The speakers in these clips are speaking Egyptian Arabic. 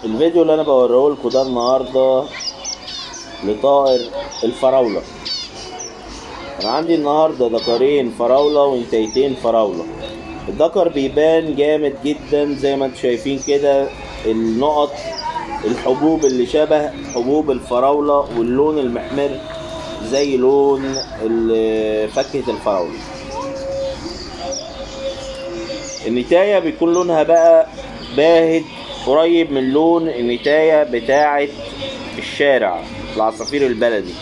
الفيديو اللي انا بوريه لكم ده النهارده لطائر الفراوله انا عندي النهارده دكرين فراوله وانتيتين فراوله الدكر بيبان جامد جدا زي ما انتم شايفين كده النقط الحبوب اللي شبه حبوب الفراوله واللون المحمر زي لون ال- فاكهه الفراوله النتاية بيكون لونها بقى باهت قريب من لون النتاية بتاعة الشارع العصافير البلدي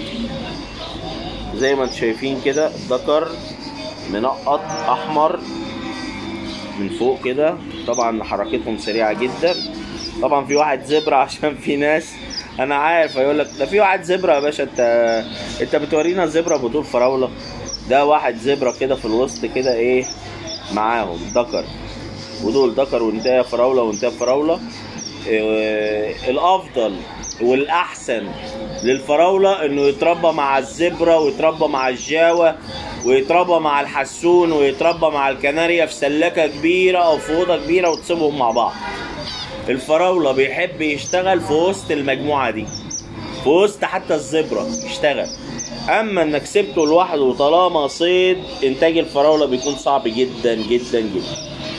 زي ما انتم شايفين كده الذكر منقط احمر من فوق كده طبعا حركتهم سريعة جدا طبعا في واحد زبرة عشان في ناس انا عارف هيقول لك ده في واحد زبرة يا باشا انت انت بتورينا زبرة بدون فراولة ده واحد زبرة كده في الوسط كده ايه معاهم ذكر ودول ذكر وانتهى فراولة وانتهى فراولة إيه الافضل والاحسن للفراولة انه يتربى مع الزبرة ويتربى مع الجاوة ويتربى مع الحسون ويتربى مع الكناريا في سلكة كبيرة او في اوضة كبيرة وتسيبهم مع بعض الفراولة بيحب يشتغل في وسط المجموعة دي في وسط حتى الزبرة يشتغل اما انك سبته لوحده وطالما صيد انتاج الفراولة بيكون صعب جدا جدا جدا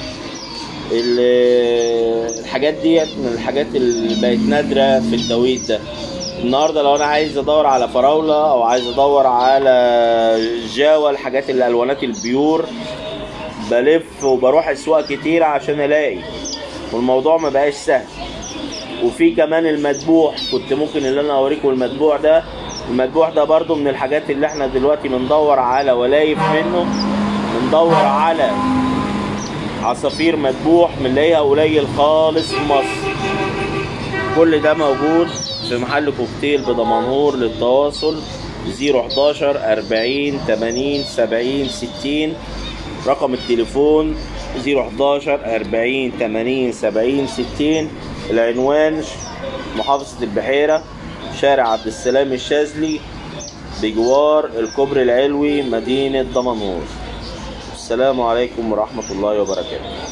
ال- الحاجات ديت من الحاجات اللي بقت نادرة في التوقيت ده النهارده لو انا عايز ادور على فراولة او عايز ادور على جاوة الحاجات اللي الوانات البيور بلف وبروح اسواق كتير عشان الاقي والموضوع ما بقاش سهل وفي كمان المدبوح كنت ممكن اللي انا اوريكم المدبوح ده المدبوح ده برضو من الحاجات اللي احنا دلوقتي بندور على ولايف منه بندور على عصافير مدبوح بنلاقيها قليل خالص في مصر كل ده موجود في محل كوكتيل بدمنهور للتواصل 011 40 80 70 60 رقم التليفون 011 40 80 70 60 العنوان محافظة البحيرة شارع عبد السلام الشاذلي بجوار الكوبري العلوي مدينة دمنهور السلام عليكم ورحمة الله وبركاته